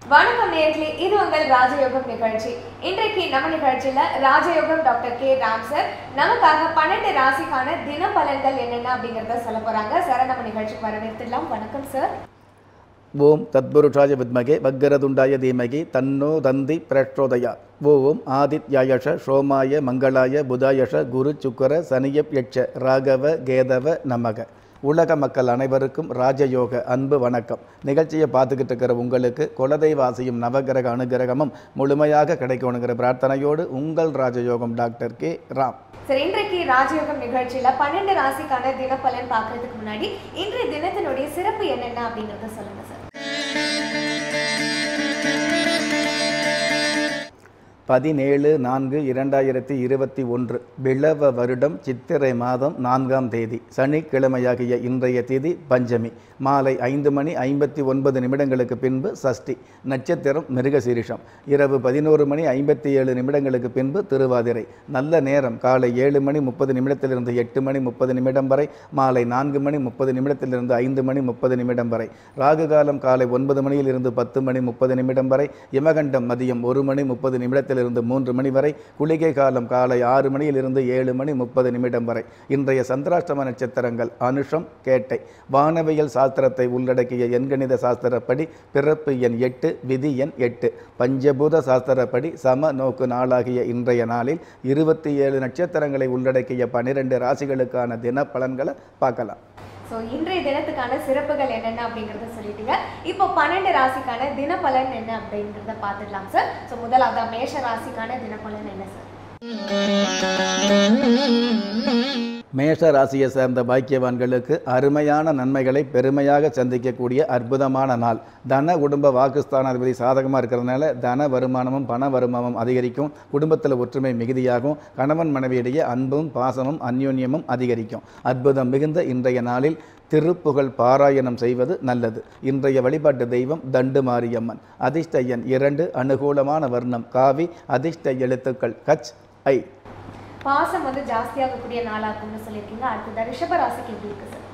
வணக்கம் நேர்களே இது உங்கள் ராஜயோகம் நிகழ்ச்சி இன்றைக்கு நம்ம நிகழ்ச்சியில ராஜயோகம் டாக்டர் கே ராம் சார் நமக்காக பன்னெண்டு ராசிக்கான தின பலன்கள் என்னென்ன அப்படிங்கறத சொல்ல போறாங்க சார் நம்ம நிகழ்ச்சிக்கு வரவேற்கலாம் வணக்கம் சார் ஓம் தத்புருஷாய வித்மகே வக்கரதுண்டாய தீமகி தன்னோ தந்தி பிரச்சோதயா ஓம் ஆதித்யாயஷ சோமாய மங்களாய புதாயஷ குரு சுக்கர சனியப் யட்ச ராகவ கேதவ நமக உலக மக்கள் அனைவருக்கும் ராஜயோக அன்பு வணக்கம் நிகழ்ச்சியை பார்த்துக்கிட்டு இருக்கிற உங்களுக்கு குலதெய்வாசியும் நவகிரக அனுகிரகமும் முழுமையாக கிடைக்கணுங்கிற பிரார்த்தனையோடு உங்கள் ராஜயோகம் டாக்டர் கே ராம் சரி இன்றைக்கு ராஜயோகம் நிகழ்ச்சியில பன்னெண்டு ராசிக்கான தின பலன் பார்க்கறதுக்கு முன்னாடி இன்றைய தினத்தினுடைய சிறப்பு என்னென்ன அப்படிங்கறத சொல்லுங்க சார் பதினேழு நான்கு இரண்டாயிரத்தி இருபத்தி ஒன்று பிளவ வருடம் சித்திரை மாதம் நான்காம் தேதி சனிக்கிழமையாகிய இன்றைய தேதி பஞ்சமி மாலை ஐந்து மணி ஐம்பத்தி ஒன்பது நிமிடங்களுக்கு பின்பு சஷ்டி நட்சத்திரம் மிருகசீரிஷம் இரவு பதினோரு மணி ஐம்பத்தி ஏழு நிமிடங்களுக்கு பின்பு திருவாதிரை நல்ல நேரம் காலை ஏழு மணி முப்பது நிமிடத்திலிருந்து எட்டு மணி முப்பது நிமிடம் வரை மாலை நான்கு மணி முப்பது நிமிடத்திலிருந்து ஐந்து மணி முப்பது நிமிடம் வரை ராகு காலம் காலை ஒன்பது மணியிலிருந்து பத்து மணி முப்பது நிமிடம் வரை யமகண்டம் மதியம் ஒரு மணி முப்பது நிமிடத்திலிருந்து மூன்று மணி வரை குளிகை காலம் காலை ஆறு மணியிலிருந்து ஏழு மணி முப்பது நிமிடம் வரை இன்றைய சந்திராஷ்டம நட்சத்திரங்கள் அனுஷம் கேட்டை வானவியல் சாஸ்திரத்தை உள்ளடக்கிய எண்கணித சாஸ்திரப்படி பிறப்பு எண் எட்டு விதி எண் எட்டு பஞ்சபூத சாஸ்திரப்படி சம நோக்கு நாளாகிய இன்றைய நாளில் இருபத்தி ஏழு நட்சத்திரங்களை உள்ளடக்கிய பனிரெண்டு ராசிகளுக்கான தின பலன்களை பார்க்கலாம் ஸோ இன்றைய தினத்துக்கான சிறப்புகள் என்னென்ன அப்படிங்கறத சொல்லிட்டீங்க இப்போ பன்னெண்டு ராசிக்கான தினப்பலன் என்ன அப்படிங்கறத பார்த்துடலாம் சார் ஸோ முதலாவது மேஷ ராசிக்கான தினப்பலன் என்ன சார் மேஷ ராசியை சேர்ந்த பாக்கியவான்களுக்கு அருமையான நன்மைகளை பெருமையாக சந்திக்கக்கூடிய அற்புதமான நாள் தன குடும்ப வாக்குஸ்தானாதிபதி சாதகமாக இருக்கிறதுனால தன வருமானமும் பண வருமானமும் அதிகரிக்கும் குடும்பத்தில் ஒற்றுமை மிகுதியாகும் கணவன் மனைவியிடையே அன்பும் பாசமும் அந்யோன்யமும் அதிகரிக்கும் அற்புதம் மிகுந்த இன்றைய நாளில் திருப்புகழ் பாராயணம் செய்வது நல்லது இன்றைய வழிபாட்டு தெய்வம் தண்டு மாரியம்மன் அதிர்ஷ்ட எண் இரண்டு அனுகூலமான வர்ணம் காவி அதிர்ஷ்ட எழுத்துக்கள் கச் ஐ பாசம் வந்து ஜாஸ்தியாகக்கூடிய நாளாகும்னு சொல்லியிருக்கீங்க அடுத்தது ரிஷப ராசிக்கு எப்படி இருக்கு சார்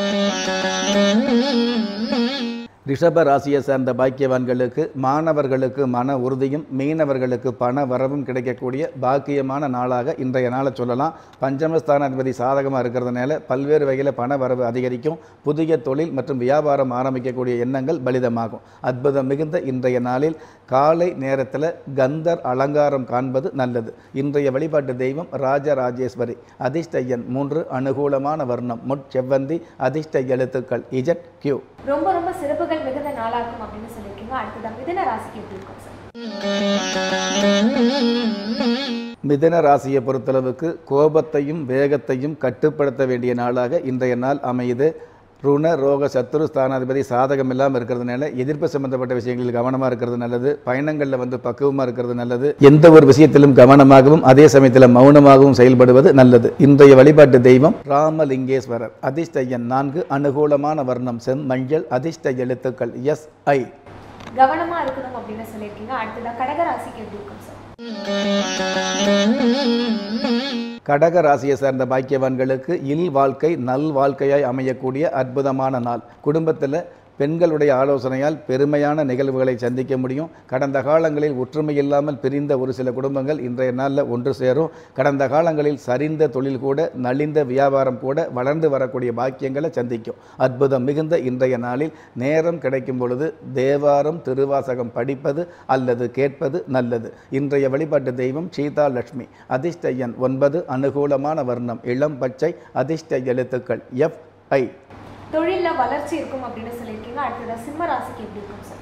ரிஷப ராசியை சேர்ந்த பாக்கியவான்களுக்கு மாணவர்களுக்கு மன உறுதியும் மீனவர்களுக்கு பண வரவும் கிடைக்கக்கூடிய பாக்கியமான நாளாக இன்றைய நாளை சொல்லலாம் பஞ்சமஸ்தானாதிபதி சாதகமாக இருக்கிறதுனால பல்வேறு வகையில் பண வரவு அதிகரிக்கும் புதிய தொழில் மற்றும் வியாபாரம் ஆரம்பிக்கக்கூடிய எண்ணங்கள் பலிதமாகும் அற்புதம் மிகுந்த இன்றைய நாளில் காலை நேரத்தில் கந்தர் அலங்காரம் காண்பது நல்லது இன்றைய வழிபாட்டு தெய்வம் ராஜராஜேஸ்வரி அதிர்ஷ்ட எண் மூன்று அனுகூலமான வர்ணம் முட்செவ்வந்தி அதிர்ஷ்ட எழுத்துக்கள் இஜட் கியூ ரொம்ப ரொம்ப சிறப்புகள் மிகுந்த நாளாகும் அப்படின்னு சொல்லியிருக்கீங்க அடுத்தது மிதுன ராசிக்கு எப்படி இருக்கும் சார் மிதன ராசியை பொறுத்தளவுக்கு கோபத்தையும் வேகத்தையும் கட்டுப்படுத்த வேண்டிய நாளாக இன்றைய நாள் அமையுது ருண ரோக சத்துரு ஸ்தானாதிபதி சாதகம் இல்லாமல் இருக்கிறதுனால எதிர்ப்பு சம்பந்தப்பட்ட விஷயங்களில் கவனமாக இருக்கிறது நல்லது பயணங்களில் வந்து பக்குவமாக இருக்கிறது நல்லது எந்த ஒரு விஷயத்திலும் கவனமாகவும் அதே சமயத்தில் மௌனமாகவும் செயல்படுவது நல்லது இன்றைய வழிபாட்டு தெய்வம் ராமலிங்கேஸ்வரர் அதிர்ஷ்ட எண் நான்கு அனுகூலமான வர்ணம் செம் மஞ்சள் அதிர்ஷ்ட எழுத்துக்கள் எஸ் ஐ கவனமா இருக்கணும் அப்படின்னு சொல்லியிருக்கீங்க அடுத்தது கடக ராசிக்கு எப்படி இருக்கும் சார் கடக ராசியை சேர்ந்த பாக்கியவான்களுக்கு இல் வாழ்க்கை நல் வாழ்க்கையாய் அமையக்கூடிய அற்புதமான நாள் குடும்பத்தில் பெண்களுடைய ஆலோசனையால் பெருமையான நிகழ்வுகளை சந்திக்க முடியும் கடந்த காலங்களில் ஒற்றுமை இல்லாமல் பிரிந்த ஒரு சில குடும்பங்கள் இன்றைய நாளில் ஒன்று சேரும் கடந்த காலங்களில் சரிந்த தொழில் கூட நலிந்த வியாபாரம் கூட வளர்ந்து வரக்கூடிய பாக்கியங்களை சந்திக்கும் அற்புதம் மிகுந்த இன்றைய நாளில் நேரம் கிடைக்கும் பொழுது தேவாரம் திருவாசகம் படிப்பது அல்லது கேட்பது நல்லது இன்றைய வழிபாட்டு தெய்வம் சீதா லட்சுமி அதிர்ஷ்ட எண் ஒன்பது அனுகூலமான வர்ணம் இளம் பச்சை அதிர்ஷ்ட எழுத்துக்கள் எஃப் ஐ தொழில்ல வளர்ச்சி இருக்கும் அப்படின்னு சொல்லியிருக்கீங்க அடுத்தது சிம்ம ராசிக்கு எப்படி இருக்கும் சார்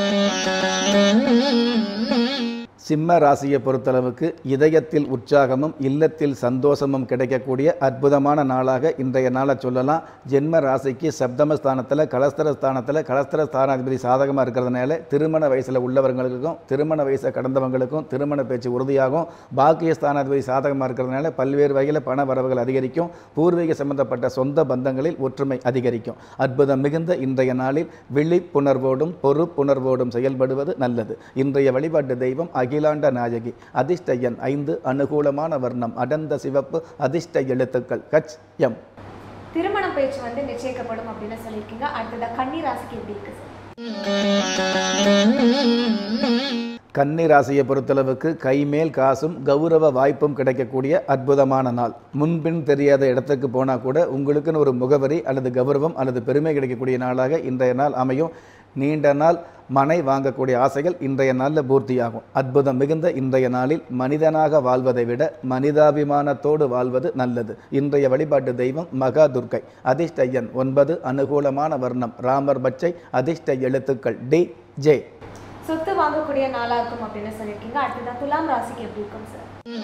சிம்ம ராசியை பொறுத்தளவுக்கு இதயத்தில் உற்சாகமும் இல்லத்தில் சந்தோஷமும் கிடைக்கக்கூடிய அற்புதமான நாளாக இன்றைய நாளை சொல்லலாம் ஜென்ம ராசிக்கு சப்தமஸ்தானத்தில் கலஸ்தர ஸ்தானத்தில் கலஸ்தர ஸ்தானாதிபதி சாதகமாக இருக்கிறதுனால திருமண வயசில் உள்ளவர்களுக்கும் திருமண வயசை கடந்தவங்களுக்கும் திருமண பேச்சு உறுதியாகும் பாக்கிய ஸ்தானாதிபதி சாதகமாக இருக்கிறதுனால பல்வேறு வகையில் பண வரவுகள் அதிகரிக்கும் பூர்வீக சம்பந்தப்பட்ட சொந்த பந்தங்களில் ஒற்றுமை அதிகரிக்கும் அற்புதம் மிகுந்த இன்றைய நாளில் விழிப்புணர்வோடும் பொறுப்புணர்வோடும் செயல்படுவது நல்லது இன்றைய வழிபாட்டு தெய்வம் அகிலாண்ட நாயகி அதிர்ஷ்ட எண் ஐந்து அனுகூலமான வர்ணம் அடர்ந்த சிவப்பு அதிர்ஷ்ட எழுத்துக்கள் கச் எம் திருமண பேச்சு வந்து நிச்சயிக்கப்படும் அப்படின்னு சொல்லியிருக்கீங்க அடுத்தது கன்னி ராசிக்கு எப்படி இருக்கு சார் கன்னி ராசியை பொறுத்தளவுக்கு கைமேல் காசும் கௌரவ வாய்ப்பும் கிடைக்கக்கூடிய அற்புதமான நாள் முன்பின் தெரியாத இடத்துக்கு போனால் கூட உங்களுக்குன்னு ஒரு முகவரி அல்லது கௌரவம் அல்லது பெருமை கிடைக்கக்கூடிய நாளாக இன்றைய நாள் அமையும் நீண்ட நாள் மனை வாங்கக்கூடிய ஆசைகள் இன்றைய நாளில் பூர்த்தியாகும் அற்புதம் மிகுந்த இன்றைய நாளில் மனிதனாக வாழ்வதை விட மனிதாபிமானத்தோடு வாழ்வது நல்லது இன்றைய வழிபாட்டு தெய்வம் மகா துர்க்கை அதிர்ஷ்ட எண் ஒன்பது அனுகூலமான வர்ணம் ராமர் பச்சை அதிர்ஷ்ட எழுத்துக்கள் டி ஜே சொத்து வாங்கக்கூடிய நாளா இருக்கும் அப்படின்னு சொல்லியிருக்கீங்க அடுத்ததான் துலாம் ராசிக்கு எப்படி இருக்கும் சார்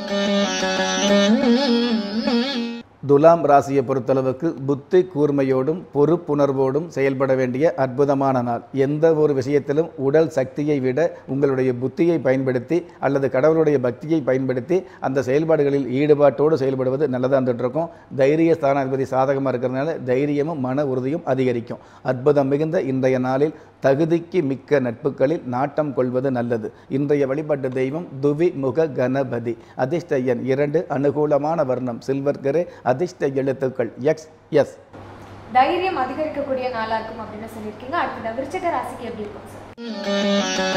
துலாம் ராசியை பொறுத்தளவுக்கு புத்தி கூர்மையோடும் பொறுப்புணர்வோடும் செயல்பட வேண்டிய அற்புதமான நாள் எந்த ஒரு விஷயத்திலும் உடல் சக்தியை விட உங்களுடைய புத்தியை பயன்படுத்தி அல்லது கடவுளுடைய பக்தியை பயன்படுத்தி அந்த செயல்பாடுகளில் ஈடுபாட்டோடு செயல்படுவது நல்லதாக இருந்துட்டு இருக்கும் தைரிய ஸ்தானாதிபதி சாதகமாக இருக்கிறதுனால தைரியமும் மன உறுதியும் அதிகரிக்கும் அற்புதம் மிகுந்த இன்றைய நாளில் தகுதிக்கு மிக்க நட்புகளில் நாட்டம் கொள்வது நல்லது இன்றைய வழிபாட்டு தெய்வம் துவி முக கணபதி அதிர்ஷ்ட எண் இரண்டு அனுகூலமான வர்ணம் சில்வர் கிரே அதிர்ஷ்ட எழுத்துக்கள் எக்ஸ் எஸ் தைரியம் அதிகரிக்கக்கூடிய நாளா இருக்கும் அப்படின்னு சொல்லியிருக்கீங்க அடுத்ததான் விருச்சிக ராசிக்கு எப்படி இருக்கும் சார்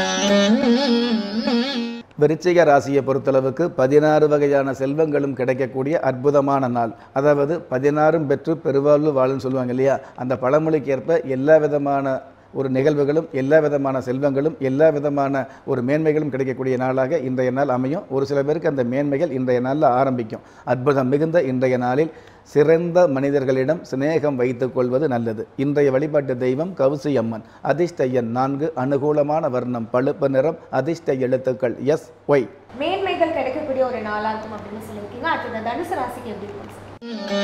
விருச்சிக ராசியை பொறுத்தளவுக்கு பதினாறு வகையான செல்வங்களும் கிடைக்கக்கூடிய அற்புதமான நாள் அதாவது பதினாறும் பெற்று பெருவாழ்வு வாழுன்னு சொல்லுவாங்க இல்லையா அந்த பழமொழிக்கு ஏற்ப எல்லா விதமான ஒரு நிகழ்வுகளும் எல்லா விதமான செல்வங்களும் எல்லா விதமான ஒரு மேன்மைகளும் கிடைக்கக்கூடிய நாளாக இன்றைய நாள் அமையும் ஒரு சில பேருக்கு அந்த மேன்மைகள் இன்றைய நாளில் ஆரம்பிக்கும் அற்புதம் மிகுந்த இன்றைய நாளில் சிறந்த மனிதர்களிடம் சிநேகம் வைத்துக் கொள்வது நல்லது இன்றைய வழிபாட்டு தெய்வம் கவுசி அம்மன் அதிர்ஷ்ட எண் நான்கு அனுகூலமான வர்ணம் பழுப்பு நிறம் அதிர்ஷ்ட எழுத்துக்கள் எஸ் ஒய் மேன்மைகள் கிடைக்கக்கூடிய ஒரு நாளா இருக்கும் அப்படின்னு சொல்லியிருக்கீங்க அடுத்தது தனுசு ராசிக்கு எப்படி இருக்கும் சார்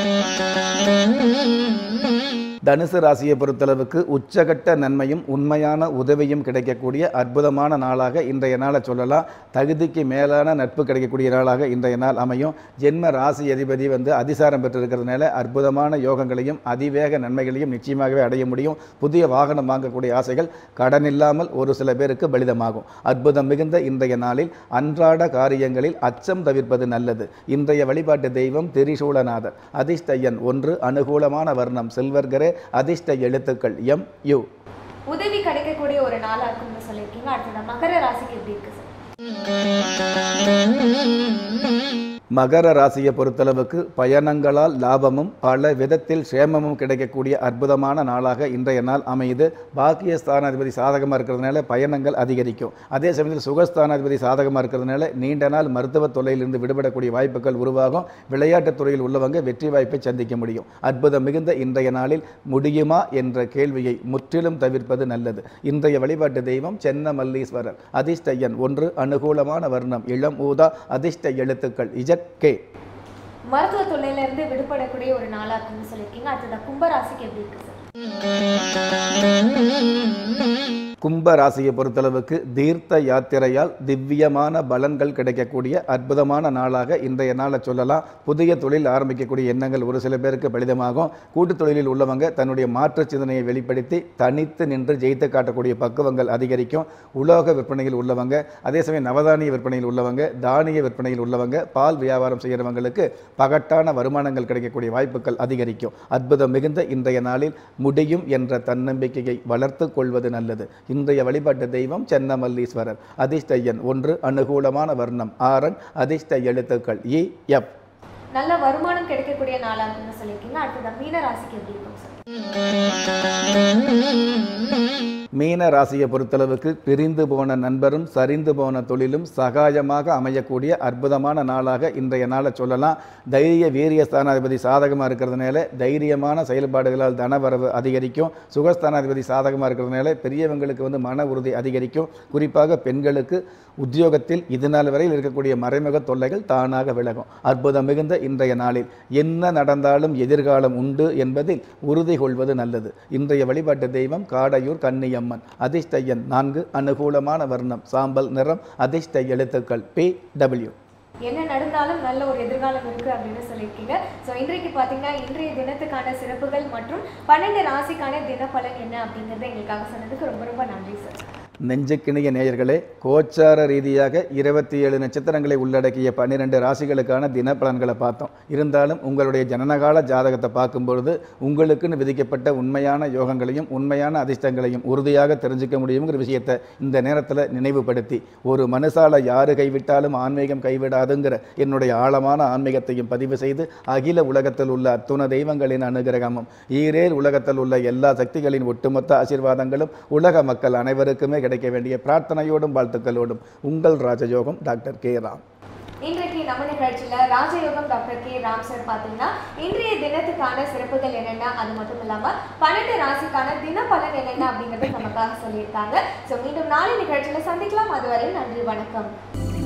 தனுசு ராசியை பொறுத்தளவுக்கு உச்சகட்ட நன்மையும் உண்மையான உதவியும் கிடைக்கக்கூடிய அற்புதமான நாளாக இன்றைய நாளை சொல்லலாம் தகுதிக்கு மேலான நட்பு கிடைக்கக்கூடிய நாளாக இன்றைய நாள் அமையும் ஜென்ம ராசி அதிபதி வந்து அதிசாரம் பெற்றிருக்கிறதுனால அற்புதமான யோகங்களையும் அதிவேக நன்மைகளையும் நிச்சயமாகவே அடைய முடியும் புதிய வாகனம் வாங்கக்கூடிய ஆசைகள் கடன் இல்லாமல் ஒரு சில பேருக்கு பலிதமாகும் அற்புதம் மிகுந்த இன்றைய நாளில் அன்றாட காரியங்களில் அச்சம் தவிர்ப்பது நல்லது இன்றைய வழிபாட்டு தெய்வம் திரிசூலநாதர் அதிர்ஷ்ட எண் ஒன்று அனுகூலமான வர்ணம் சில்வர் கிரே அதிர்ஷ்ட எழுத்துக்கள் எம் யு உதவி கிடைக்கக்கூடிய ஒரு நாளா இருக்கும்னு சொல்லியிருக்கீங்க அடுத்தது மகர ராசிக்கு எப்படி இருக்கு சார் மகர ராசியை பொறுத்தளவுக்கு பயணங்களால் லாபமும் பல விதத்தில் சேமமும் கிடைக்கக்கூடிய அற்புதமான நாளாக இன்றைய நாள் அமையுது பாக்கிய ஸ்தானாதிபதி சாதகமாக இருக்கிறதுனால பயணங்கள் அதிகரிக்கும் அதே சமயத்தில் சுகஸ்தானாதிபதி சாதகமாக இருக்கிறதுனால நீண்ட நாள் மருத்துவ தொல்லையிலிருந்து விடுபடக்கூடிய வாய்ப்புகள் உருவாகும் விளையாட்டுத் துறையில் உள்ளவங்க வெற்றி வாய்ப்பை சந்திக்க முடியும் அற்புதம் மிகுந்த இன்றைய நாளில் முடியுமா என்ற கேள்வியை முற்றிலும் தவிர்ப்பது நல்லது இன்றைய வழிபாட்டு தெய்வம் சென்ன மல்லீஸ்வரர் அதிர்ஷ்ட எண் ஒன்று அனுகூலமான வர்ணம் இளம் ஊதா அதிர்ஷ்ட எழுத்துக்கள் இஜட் கே மருத்துவ தொல்லையில இருந்து விடுபடக்கூடிய ஒரு நாளா இருக்கும்னு சொல்லியிருக்கீங்க அடுத்தது கும்ப ராசிக்கு எப்படி இருக்கு சார் கும்ப ராசியை பொறுத்தளவுக்கு தீர்த்த யாத்திரையால் திவ்யமான பலன்கள் கிடைக்கக்கூடிய அற்புதமான நாளாக இன்றைய நாளை சொல்லலாம் புதிய தொழில் ஆரம்பிக்கக்கூடிய எண்ணங்கள் ஒரு சில பேருக்கு பலிதமாகும் கூட்டுத் தொழிலில் உள்ளவங்க தன்னுடைய மாற்று சிந்தனையை வெளிப்படுத்தி தனித்து நின்று ஜெயித்து காட்டக்கூடிய பக்குவங்கள் அதிகரிக்கும் உலோக விற்பனையில் உள்ளவங்க அதே சமயம் நவதானிய விற்பனையில் உள்ளவங்க தானிய விற்பனையில் உள்ளவங்க பால் வியாபாரம் செய்கிறவங்களுக்கு பகட்டான வருமானங்கள் கிடைக்கக்கூடிய வாய்ப்புகள் அதிகரிக்கும் அற்புதம் மிகுந்த இன்றைய நாளில் முடியும் என்ற தன்னம்பிக்கையை வளர்த்து கொள்வது நல்லது இன்றைய வழிபாட்டு தெய்வம் சென்னமல்லீஸ்வரர் அதிர்ஷ்ட எண் ஒன்று அனுகூலமான வர்ணம் ஆரன் அதிர்ஷ்ட எழுத்துக்கள் இ எப் நல்ல வருமானம் கிடைக்கக்கூடிய நாளா இருக்கும்னு சொல்லியிருக்கீங்க அடுத்தது மீன ராசிக்கு எப்படி இருக்கும் சார் மீன ராசியை பொறுத்தளவுக்கு பிரிந்து போன நண்பரும் சரிந்து போன தொழிலும் சகாயமாக அமையக்கூடிய அற்புதமான நாளாக இன்றைய நாளை சொல்லலாம் தைரிய வீரிய ஸ்தானாதிபதி சாதகமாக இருக்கிறதுனால தைரியமான செயல்பாடுகளால் தனவரவு அதிகரிக்கும் சுகஸ்தானாதிபதி சாதகமாக இருக்கிறதுனால பெரியவங்களுக்கு வந்து மன உறுதி அதிகரிக்கும் குறிப்பாக பெண்களுக்கு உத்தியோகத்தில் இது நாள் வரையில் இருக்கக்கூடிய மறைமுக தொல்லைகள் தானாக விலகும் அற்புதம் மிகுந்த இன்றைய நாளில் என்ன நடந்தாலும் எதிர்காலம் உண்டு என்பதில் உறுதி கொள்வது நல்லது இன்றைய வழிபாட்டு தெய்வம் காடையூர் கன்னியம்மன் அதிர்ஷ்ட எண் நான்கு அனுகூலமான வர்ணம் சாம்பல் நிறம் அதிர்ஷ்ட எழுத்துக்கள் பி டபிள்யூ என்ன நடந்தாலும் நல்ல ஒரு எதிர்காலம் இருக்கு அப்படின்னு சொல்லியிருக்கீங்க ஸோ இன்றைக்கு பார்த்தீங்கன்னா இன்றைய தினத்துக்கான சிறப்புகள் மற்றும் பன்னெண்டு ராசிக்கான தினப்பலன் என்ன அப்படிங்கறத எங்களுக்காக சொன்னதுக்கு ரொம்ப ரொம்ப நன்றி சார் நெஞ்சுக்கிணிய நேயர்களே கோச்சார ரீதியாக இருபத்தி ஏழு நட்சத்திரங்களை உள்ளடக்கிய பன்னிரெண்டு ராசிகளுக்கான தினப்பலன்களை பார்த்தோம் இருந்தாலும் உங்களுடைய ஜனனகால ஜாதகத்தை பார்க்கும்பொழுது உங்களுக்குன்னு விதிக்கப்பட்ட உண்மையான யோகங்களையும் உண்மையான அதிர்ஷ்டங்களையும் உறுதியாக தெரிஞ்சுக்க முடியுங்கிற விஷயத்தை இந்த நேரத்தில் நினைவுபடுத்தி ஒரு மனுஷால யாரு கைவிட்டாலும் ஆன்மீகம் கைவிடாதுங்கிற என்னுடைய ஆழமான ஆன்மீகத்தையும் பதிவு செய்து அகில உலகத்தில் உள்ள அத்துண தெய்வங்களின் அனுகிரகமும் ஈரேல் உலகத்தில் உள்ள எல்லா சக்திகளின் ஒட்டுமொத்த ஆசீர்வாதங்களும் உலக மக்கள் அனைவருக்குமே கிடைக்க வேண்டிய பிரார்த்தனையோடும் வாழ்த்துக்களோடும் உங்கள் ராஜயோகம் டாக்டர் கே ராம் இன்றைக்கு நம்ம நிகழ்ச்சியில ராஜயோகம் டாக்டர் கே ராம் சார் பாத்தீங்கன்னா இன்றைய தினத்துக்கான சிறப்புகள் என்னென்ன அது மட்டும் இல்லாம பன்னெண்டு ராசிக்கான தினப்பலன் என்னென்ன அப்படிங்கறத நமக்காக சொல்லியிருக்காங்க சோ மீண்டும் நாளை நிகழ்ச்சியில சந்திக்கலாம் அதுவரை நன்றி வணக்கம்